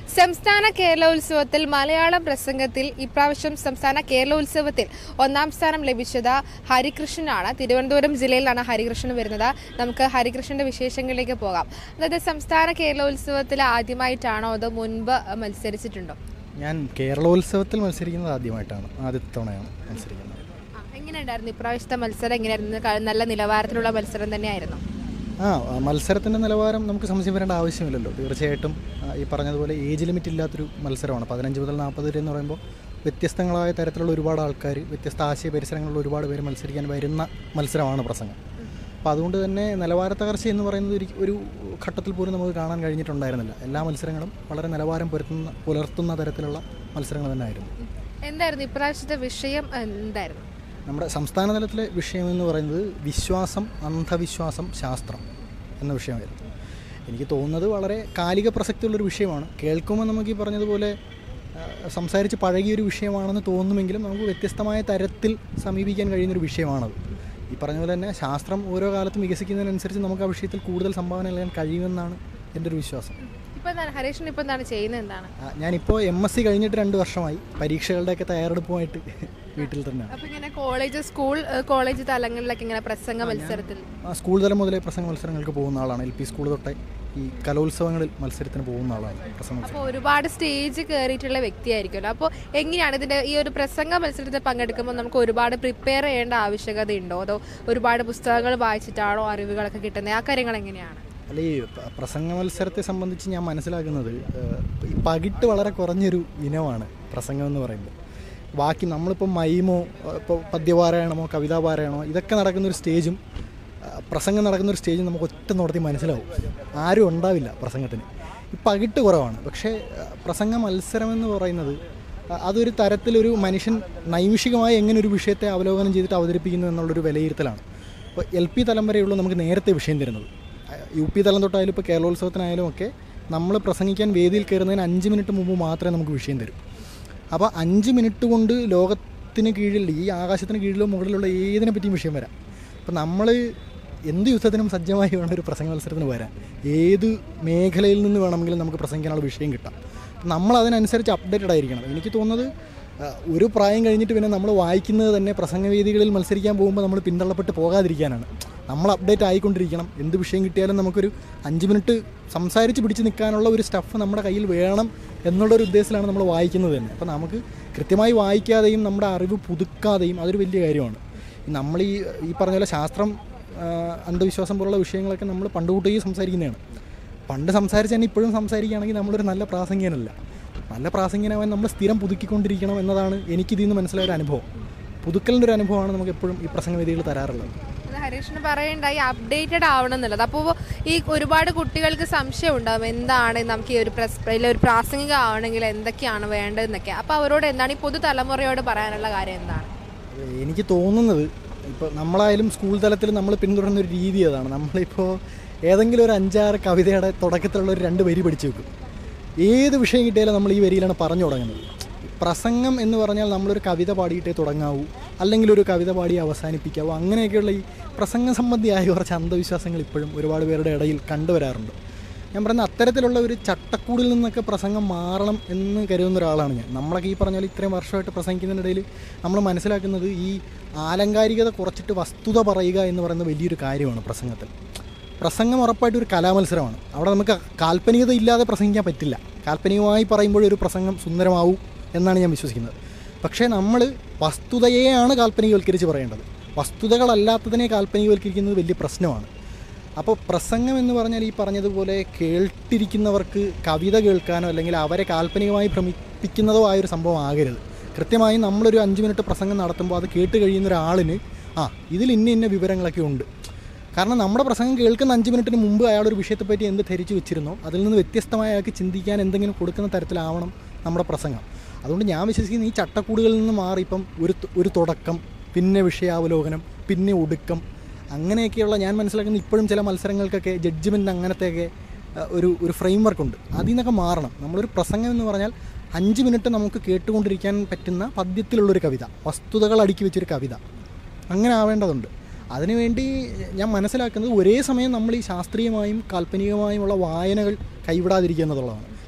സംസ്ഥാന കേരളോത്സവത്തിൽ മലയാളം പ്രസംഗത്തിൽ ഇപ്രാവശ്യം സംസ്ഥാന കേരളോത്സവത്തിൽ ഒന്നാം സ്ഥാനം ലഭിച്ചത് ഹരികൃഷ്ണനാണ് തിരുവനന്തപുരം ജില്ലയിലാണ് ഹരികൃഷ്ണൻ വരുന്നത് നമുക്ക് ഹരികൃഷ്ണന്റെ വിശേഷങ്ങളിലേക്ക് പോകാം അതായത് സംസ്ഥാന കേരളോത്സവത്തിൽ ആദ്യമായിട്ടാണോ അതോ മുൻപ് മത്സരിച്ചിട്ടുണ്ടോ ഞാൻ കേരളോത്സവത്തിൽ മത്സരിക്കുന്നത് ആദ്യമായിട്ടാണ് ആദ്യത്തെ തവണയാണ് മത്സരിക്കുന്നത് ആ, എങ്ങനെയുണ്ടായിരുന്നു ഇപ്രാവശ്യത്തെ മത്സരം എങ്ങനെയായിരുന്നു ക- നല്ല നിലവാരത്തിലുള്ള മത്സരം തന്നെയായിരുന്നു ആ മത്സരത്തിൻ്റെ നിലവാരം നമുക്ക് സംശയം വരേണ്ട ആവശ്യമില്ലല്ലോ തീർച്ചയായിട്ടും ആ, ഈ പറഞ്ഞതുപോലെ ഏജ് ലിമിറ്റ് ഇല്ലാത്തൊരു മത്സരമാണ് പതിനഞ്ച് മുതൽ നാൽപ്പത് വരെ എന്ന് പറയുമ്പോൾ വ്യത്യസ്തങ്ങളായ തരത്തിലുള്ള ഒരുപാട് ആൾക്കാർ വ്യത്യസ്ത ആശയ പരിസരങ്ങളിലുള്ള ഒരുപാട് പേര് മത്സരിക്കാൻ വരുന്ന മത്സരമാണ് പ്രസംഗം അപ്പോൾ അതുകൊണ്ട് തന്നെ നിലവാര തകർച്ച എന്ന് പറയുന്നത് ഒരു ഒരു ഘട്ടത്തിൽ പോലും നമുക്ക് കാണാൻ കഴിഞ്ഞിട്ടുണ്ടായിരുന്നില്ല എല്ലാ മത്സരങ്ങളും വളരെ നിലവാരം പുലർത്തുന്ന പുലർത്തുന്ന തരത്തിലുള്ള മത്സരങ്ങൾ തന്നെ ആയിരുന്നു എന്തായിരുന്നു ഇപ്രാവശ്യത്തെ വിഷയം എന്തായിരുന്നു നമ്മുടെ സംസ്ഥാന തലത്തിലെ വിഷയം എന്ന് പറയുന്നത് വിശ്വാസം അന്ധവിശ്വാസം ശാസ്ത്രം എന്ന വിഷയമായിരുന്നു എനിക്ക് തോന്നുന്നത് വളരെ കാലിക പ്രസക്തിയുള്ളൊരു വിഷയമാണ് കേൾക്കുമ്പോൾ നമുക്ക് ഈ പറഞ്ഞതുപോലെ ആ, സംസാരിച്ച് പഴകിയൊരു വിഷയമാണെന്ന് തോന്നുമെങ്കിലും നമുക്ക് വ്യത്യസ്തമായ തരത്തിൽ സമീപിക്കാൻ കഴിയുന്നൊരു വിഷയമാണത് ഈ പറഞ്ഞ പോലെ തന്നെ ശാസ്ത്രം ഓരോ കാലത്തും വികസിക്കുന്നതിനനുസരിച്ച് നമുക്ക് ആ വിഷയത്തിൽ കൂടുതൽ സംഭാവന നൽകാൻ കഴിയുമെന്നാണ് എൻ്റെ ഒരു വിശ്വാസം ഇപ്പൊ എന്താണ് ഹരീഷൻ ഇപ്പൊ എന്താണ് ചെയ്യുന്നത് എന്താണ് ആ, ഞാനിപ്പോൾ എം എസ് സി കഴിഞ്ഞിട്ട് രണ്ട് വർഷമായി പരീക്ഷകളുടെയൊക്കെ തയ്യാറെടുപ്പുമായിട്ട് വീട്ടിൽ തന്നെയാണ് അപ്പൊ ഇങ്ങനെ കോളേജ് സ്കൂൾ ഏഹ് കോളേജ് തലങ്ങളിലൊക്കെ ഇങ്ങനെ പ്രസംഗ മത്സരത്തിൽ ആ, സ്കൂൾ തലം മുതലേ പ്രസംഗ മത്സരങ്ങൾക്ക് പോകുന്ന ആളാണ് എൽ പി സ്കൂൾ തൊട്ടേ ഈ കലോത്സവങ്ങളിൽ മത്സരത്തിന് പോകുന്ന ആളാണ് പ്രസംഗ മത്സരം അപ്പോൾ ഒരുപാട് സ്റ്റേജ് കയറിയിട്ടുള്ള വ്യക്തിയായിരിക്കുമല്ലോ അപ്പോൾ എങ്ങനെയാണ് ഇതിന്റെ ഈ ഒരു പ്രസംഗ മത്സരത്തിൽ പങ്കെടുക്കുമ്പോൾ നമുക്ക് ഒരുപാട് പ്രിപ്പയർ ചെയ്യേണ്ട ആവശ്യകതയുണ്ടോ അതോ ഒരുപാട് പുസ്തകങ്ങൾ വായിച്ചിട്ടാണോ അറിവുകളൊക്കെ കിട്ടുന്നത് ആ കാര്യങ്ങൾ എങ്ങനെയാണ് അല്ല ഈ പ- പ്രസംഗ മത്സരത്തെ സംബന്ധിച്ച് ഞാൻ മനസ്സിലാക്കുന്നത് ഏഹ്, ഈ പകിട്ട് വളരെ കുറഞ്ഞൊരു ഇനമാണ് പ്രസംഗം എന്ന് പറയുമ്പോൾ ബാക്കി നമ്മളിപ്പോൾ മൈമോ ഇപ്പോൾ പദ്യപാരായണമോ കവിതാപാരായണമോ ഇതൊക്കെ നടക്കുന്ന ഒരു സ്റ്റേജും ആ, പ്രസംഗം നടക്കുന്ന ഒരു സ്റ്റേജും നമുക്ക് ഒറ്റ നോട്ടത്തിൽ മനസ്സിലാവും ആരും ഉണ്ടാവില്ല പ്രസംഗത്തിന് ഈ പകിട്ട് കുറവാണ് പക്ഷേ ആ, പ്രസംഗ മത്സരം എന്ന് പറയുന്നത് ആ, അതൊരു തരത്തിലൊരു മനുഷ്യൻ നൈമിഷികമായി എങ്ങനെ ഒരു വിഷയത്തെ അവലോകനം ചെയ്തിട്ട് അവതരിപ്പിക്കുന്നു എന്നുള്ളൊരു വിലയിരുത്തലാണ് ഇപ്പോൾ എൽ പി തലം വരെയുള്ളൂ നമുക്ക് നേരത്തെ വിഷയം തരുന്നത് യു പി തലം തൊട്ടായാലും ഇപ്പോൾ കേരളോത്സവത്തിനായാലും ഒക്കെ നമ്മൾ പ്രസംഗിക്കാൻ വേദിയിൽ കയറുന്നതിന് അഞ്ച് മിനിറ്റ് മുമ്പ് മാത്രമേ നമുക്ക് വിഷയം തരൂ അപ്പോൾ അഞ്ച് മിനിറ്റ് കൊണ്ട് ലോകത്തിന് കീഴിൽ ഈ ആകാശത്തിന് കീഴിലോ മുകളിലുള്ള ഏതിനെ പറ്റിയും വിഷയം വരാം അപ്പോൾ നമ്മൾ എന്ത് യുദ്ധത്തിനും സജ്ജമായി വേണം ഒരു പ്രസംഗ മത്സരത്തിന് വരാൻ ഏത് മേഖലയിൽ നിന്ന് വേണമെങ്കിലും നമുക്ക് പ്രസംഗിക്കാനുള്ള വിഷയം കിട്ടാം നമ്മൾ അതിനനുസരിച്ച് അപ്ഡേറ്റഡ് ആയിരിക്കണം എനിക്ക് തോന്നുന്നത് ആ, ഒരു പ്രായം കഴിഞ്ഞിട്ട് പിന്നെ നമ്മൾ വായിക്കുന്നത് തന്നെ പ്രസംഗവേദികളിൽ മത്സരിക്കാൻ പോകുമ്പോൾ നമ്മൾ പിന്തള്ളപ്പെട്ട് പോകാതിരിക്കാനാണ് നമ്മൾ അപ്ഡേറ്റ് ആയിക്കൊണ്ടിരിക്കണം എന്ത് വിഷയം കിട്ടിയാലും നമുക്കൊരു അഞ്ച് മിനിറ്റ് സംസാരിച്ച് പിടിച്ച് നിൽക്കാനുള്ള ഒരു സ്റ്റഫ് നമ്മുടെ കയ്യിൽ വേണം എന്നുള്ളൊരു ഉദ്ദേശത്തിലാണ് നമ്മൾ വായിക്കുന്നത് തന്നെ അപ്പോൾ നമുക്ക് കൃത്യമായി വായിക്കാതെയും നമ്മുടെ അറിവ് പുതുക്കാതെയും അതൊരു വലിയ കാര്യമാണ് നമ്മൾ ഈ ഈ പറഞ്ഞ പോലെ ശാസ്ത്രം ആ, അന്ധവിശ്വാസം പോലുള്ള വിഷയങ്ങളൊക്കെ നമ്മൾ പണ്ട് കൂട്ടി സംസാരിക്കുന്നതാണ് പണ്ട് സംസാരിച്ച് തന്നെ ഇപ്പോഴും സംസാരിക്കുകയാണെങ്കിൽ നമ്മളൊരു നല്ല പ്രാസംഗികനല്ല നല്ല പ്രാസംഗികനാവാൻ നമ്മൾ സ്ഥിരം പുതുക്കിക്കൊണ്ടിരിക്കണം എന്നതാണ് എനിക്കിതിൽ നിന്ന് മനസ്സിലായ ഒരു അനുഭവം പുതുക്കലിൻ്റെ ഒരു അനുഭവമാണ് നമുക്ക് എപ്പോഴും ഈ പ്രസംഗവേദികൾ തരാറുള്ളത് അത് ഹരീഷിന് പറയണ്ടായി അപ്ഡേറ്റഡ് ആവണം എന്നുള്ളത് അപ്പോൾ ഈ ഒരുപാട് കുട്ടികൾക്ക് സംശയം ഉണ്ടാവും എന്താണ് നമുക്ക് ഈ ഒരു പ്രസ് ഇതിൽ ഒരു പ്രാസംഗിക ആവണമെങ്കിൽ എന്തൊക്കെയാണ് വേണ്ടതെന്നൊക്കെ അപ്പോൾ അവരോട് എന്താണ് ഈ പുതുതലമുറയോട് പറയാനുള്ള കാര്യം എന്താണ് എനിക്ക് തോന്നുന്നത് ഇപ്പോൾ നമ്മളായാലും സ്കൂൾ തലത്തിൽ നമ്മൾ പിന്തുടരുന്ന ഒരു രീതി അതാണ് നമ്മളിപ്പോൾ ഏതെങ്കിലും ഒരു അഞ്ചാറ് കവിതയുടെ തുടക്കത്തിലുള്ള ഒരു രണ്ട് വരി പഠിച്ചു വെക്കും ഏത് വിഷയം കിട്ടിയാലും നമ്മൾ ഈ വരിയിലാണ് പറഞ്ഞു തുടങ്ങുന്നത് പ്രസംഗം എന്ന് പറഞ്ഞാൽ നമ്മളൊരു കവിത പാടിയിട്ടേ തുടങ്ങാവൂ അല്ലെങ്കിൽ ഒരു കവിത പാടി അവസാനിപ്പിക്കാവൂ അങ്ങനെയൊക്കെയുള്ള ഈ പ്രസംഗ സംബന്ധിയായ കുറച്ച് അന്ധവിശ്വാസങ്ങൾ ഇപ്പോഴും ഒരുപാട് പേരുടെ ഇടയിൽ കണ്ടുവരാറുണ്ട് ഞാൻ പറയുന്ന അത്തരത്തിലുള്ള ഒരു ചട്ടക്കൂടിൽ നിന്നൊക്കെ പ്രസംഗം മാറണം എന്ന് കരുതുന്ന ഒരാളാണ് ഞാൻ നമ്മളൊക്കെ ഈ പറഞ്ഞാൽ ഇത്രയും വർഷമായിട്ട് പ്രസംഗിക്കുന്നതിനിടയിൽ നമ്മൾ മനസ്സിലാക്കുന്നത് ഈ ആലങ്കാരികത കുറച്ചിട്ട് വസ്തുത പറയുക എന്ന് പറയുന്ന വലിയൊരു കാര്യമാണ് പ്രസംഗത്തിൽ പ്രസംഗം ഉറപ്പായിട്ട് ഒരു കലാമത്സരമാണ് അവിടെ നമുക്ക് കാൽപ്പനികത ഇല്ലാതെ പ്രസംഗിക്കാൻ പറ്റില്ല കാൽപ്പനികമായി പറയുമ്പോൾ ഒരു പ്രസംഗം സുന്ദരമാവും എന്നാണ് ഞാൻ വിശ്വസിക്കുന്നത് പക്ഷേ നമ്മൾ വസ്തുതയെയാണ് കാൽപ്പനികവൽക്കരിച്ച് പറയേണ്ടത് വസ്തുതകളല്ലാത്തതിനെ കാൽപ്പനികവൽക്കരിക്കുന്നത് വലിയ പ്രശ്നമാണ് അപ്പോൾ പ്രസംഗം എന്ന് പറഞ്ഞാൽ ഈ പറഞ്ഞതുപോലെ കേട്ടിരിക്കുന്നവർക്ക് കവിത കേൾക്കാനോ അല്ലെങ്കിൽ അവരെ കാൽപ്പനികമായി ഭ്രമിപ്പിക്കുന്നതോ ആയൊരു സംഭവം ആകരുത് കൃത്യമായി നമ്മളൊരു അഞ്ച് മിനിറ്റ് പ്രസംഗം നടത്തുമ്പോൾ അത് കേട്ട് കഴിയുന്ന ഒരാളിന് ആ ഇതിൽ ഇന്ന ഇന്ന വിവരങ്ങളൊക്കെ ഉണ്ട് കാരണം നമ്മുടെ പ്രസംഗം കേൾക്കുന്ന അഞ്ച് മിനിറ്റിന് മുമ്പ് അയാൾ ഒരു വിഷയത്തെപ്പറ്റി എന്ത് ധരിച്ചു വെച്ചിരുന്നോ അതിൽ നിന്ന് വ്യത്യസ്തമായി അയാൾക്ക് ചിന്തിക്കാൻ എന്തെങ്കിലും കൊടുക്കുന്ന തരത്തിലാവണം നമ്മുടെ പ്രസംഗം അതുകൊണ്ട് ഞാൻ വിശ്വസിക്കുന്നത് ഈ ചട്ടക്കൂടുകളിൽ നിന്ന് മാറി ഇപ്പം ഒരു ത- ഒരു തുടക്കം പിന്നെ വിഷയാവലോകനം പിന്നെ ഒടുക്കം അങ്ങനെയൊക്കെയുള്ള ഞാൻ മനസ്സിലാക്കുന്ന ഇപ്പോഴും ചില മത്സരങ്ങൾക്കൊക്കെ ജഡ്ജ്മെൻറ്റ് അങ്ങനത്തെയൊക്കെ അഹ്, ഒരു ഒരു ഫ്രെയിം വർക്ക് ഉണ്ട് അതിൽ നിന്നൊക്കെ മാറണം നമ്മളൊരു പ്രസംഗം എന്ന് പറഞ്ഞാൽ അഞ്ച് മിനിറ്റ് നമുക്ക് കേട്ടുകൊണ്ടിരിക്കാൻ പറ്റുന്ന പദ്യത്തിലുള്ളൊരു കവിത വസ്തുതകൾ അടുക്കി വെച്ചൊരു കവിത അങ്ങനെ ആവേണ്ടതുണ്ട് അതിനുവേണ്ടി ഞാൻ മനസ്സിലാക്കുന്നത് ഒരേ സമയം നമ്മൾ ഈ ശാസ്ത്രീയമായും കാൽപ്പനികമായുമുള്ള വായനകൾ കൈവിടാതിരിക്കുക എന്നുള്ളതാണ്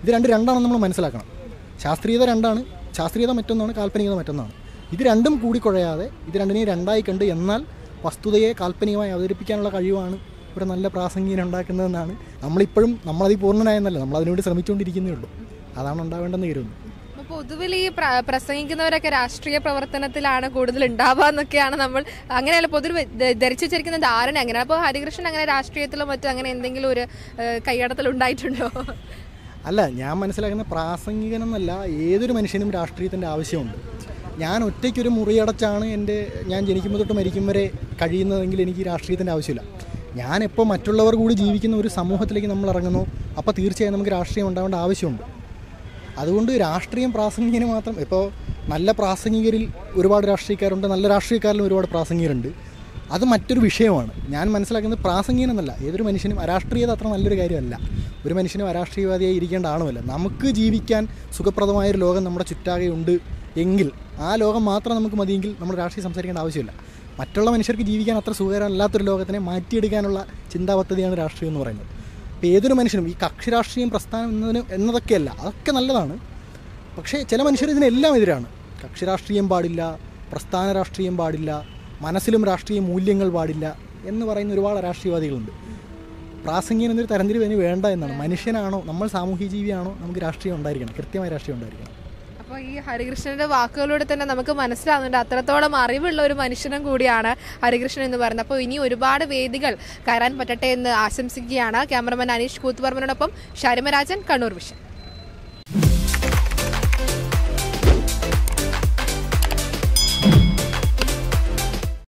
ഇത് രണ്ട് രണ്ടാണെന്ന് നമ്മൾ മനസ്സിലാക്കണം ശാസ്ത്രീയത രണ്ടാണ് ശാസ്ത്രീയത മറ്റൊന്നാണ് കാൽപ്പനികത മറ്റൊന്നാണ് ഇത് രണ്ടും കൂടിക്കുഴയാതെ ഇത് രണ്ടിനെയും രണ്ടായി കണ്ട് എന്നാൽ വസ്തുതയെ കാൽപ്പനികമായി അവതരിപ്പിക്കാനുള്ള കഴിവാണ് ഒരു നല്ല പ്രാസംഗികൻ ഉണ്ടാക്കുന്നതെന്നാണ് നമ്മളിപ്പോഴും നമ്മളതിൽ പൂർണ്ണനായെന്നല്ല നമ്മൾ അതിനുവേണ്ടി ശ്രമിച്ചുകൊണ്ടിരിക്കുന്നേ ഉള്ളൂ അതാണ് ഉണ്ടാവേണ്ടെന്ന് കരുതുന്നു അപ്പൊ പൊതുവിൽ ഈ പ്ര- പ്രസംഗിക്കുന്നവരൊക്കെ രാഷ്ട്രീയ പ്രവർത്തനത്തിലാണ് കൂടുതൽ ഉണ്ടാവുക എന്നൊക്കെയാണ് നമ്മൾ അങ്ങനെയല്ല പൊതുവെ ധ- ധരിച്ചു വെച്ചിരിക്കുന്ന ധാരണ അങ്ങനെ അപ്പോൾ ഹരികൃഷ്ണൻ അങ്ങനെ രാഷ്ട്രീയത്തിലോ മറ്റോ അങ്ങനെ എന്തെങ്കിലും ഒരു ഏഹ്, കൈയടത്തൽ ഉണ്ടായിട്ടുണ്ടോ അല്ല ഞാൻ മനസ്സിലാക്കുന്ന പ്രാസംഗികനെന്നല്ല ഏതൊരു മനുഷ്യനും രാഷ്ട്രീയത്തിൻ്റെ ആവശ്യമുണ്ട് ഞാൻ ഒറ്റയ്ക്കൊരു മുറിയടച്ചാണ് എൻ്റെ ഞാൻ ജനിക്കുമ്പോൾ തൊട്ട് മരിക്കും വരെ കഴിയുന്നതെങ്കിൽ എനിക്ക് രാഷ്ട്രീയത്തിൻ്റെ ആവശ്യമില്ല ഞാൻ എപ്പോൾ മറ്റുള്ളവർ കൂടി ജീവിക്കുന്ന ഒരു സമൂഹത്തിലേക്ക് നമ്മൾ ഇറങ്ങുന്നു അപ്പോൾ തീർച്ചയായും നമുക്ക് രാഷ്ട്രീയം ഉണ്ടാവേണ്ട ആവശ്യമുണ്ട് അതുകൊണ്ട് രാഷ്ട്രീയം പ്രാസംഗികന് മാത്രം ഇപ്പോൾ നല്ല പ്രാസംഗികരിൽ ഒരുപാട് രാഷ്ട്രീയക്കാരുണ്ട് നല്ല രാഷ്ട്രീയക്കാരിലും ഒരുപാട് പ്രാസംഗികരുണ്ട് അത് മറ്റൊരു വിഷയമാണ് ഞാൻ മനസ്സിലാക്കുന്നത് പ്രാസംഗികനെന്നല്ല ഏതൊരു മനുഷ്യനും അരാഷ്ട്രീയത അത്ര നല്ലൊരു കാര്യമല്ല ഒരു മനുഷ്യനും അരാഷ്ട്രീയവാദിയായി ഇരിക്കേണ്ട ആണുമല്ല നമുക്ക് ജീവിക്കാൻ സുഖപ്രദമായൊരു ലോകം നമ്മുടെ ചുറ്റാകെ ഉണ്ട് എങ്കിൽ ആ ലോകം മാത്രം നമുക്ക് മതിയെങ്കിൽ നമ്മൾ രാഷ്ട്രീയം സംസാരിക്കേണ്ട ആവശ്യമില്ല മറ്റുള്ള മനുഷ്യർക്ക് ജീവിക്കാൻ അത്ര സുഖകരമല്ലാത്തൊരു ലോകത്തിനെ മാറ്റിയെടുക്കാനുള്ള ചിന്താ പദ്ധതിയാണ് രാഷ്ട്രീയം എന്ന് പറയുന്നത് അപ്പോൾ ഏതൊരു മനുഷ്യനും ഈ കക്ഷി രാഷ്ട്രീയം പ്രസ്ഥാനം എന്നതിന് എന്നതൊക്കെയല്ല അതൊക്കെ നല്ലതാണ് പക്ഷേ ചില മനുഷ്യർ ഇതിനെല്ലാം എതിരാണ് കക്ഷി രാഷ്ട്രീയം പാടില്ല പ്രസ്ഥാന രാഷ്ട്രീയം പാടില്ല മനസ്സിലും രാഷ്ട്രീയ മൂല്യങ്ങൾ പാടില്ല എന്ന് പറയുന്ന ഒരുപാട് രാഷ്ട്രീയവാദികളുണ്ട് പ്രാസംഗികൻ എന്നൊരു തരംതിരിവ് അതിന് വേണ്ട എന്നാണ് മനുഷ്യനാണോ നമ്മൾ സാമൂഹ്യ ജീവിയാണോ നമുക്ക് രാഷ്ട്രീയം ഉണ്ടായിരിക്കണം കൃത്യമായ രാഷ്ട്രീയം ഉണ്ടായിരിക്കണം അപ്പോൾ ഈ ഹരികൃഷ്ണന്റെ വാക്കുകളിലൂടെ തന്നെ നമുക്ക് മനസ്സിലാവുന്നുണ്ട് അത്രത്തോളം അറിവുള്ള ഒരു മനുഷ്യനും കൂടിയാണ് ഹരികൃഷ്ണൻ എന്ന് പറയുന്നത് അപ്പോൾ ഇനി ഒരുപാട് വേദികൾ കയറാൻ പറ്റട്ടെ എന്ന് ആശംസിക്കുകയാണ് ക്യാമറമാൻ അനീഷ് കൂത്തുപറമ്പിനോടൊപ്പം ഷരിമരാജൻ കണ്ണൂർ വിഷൻ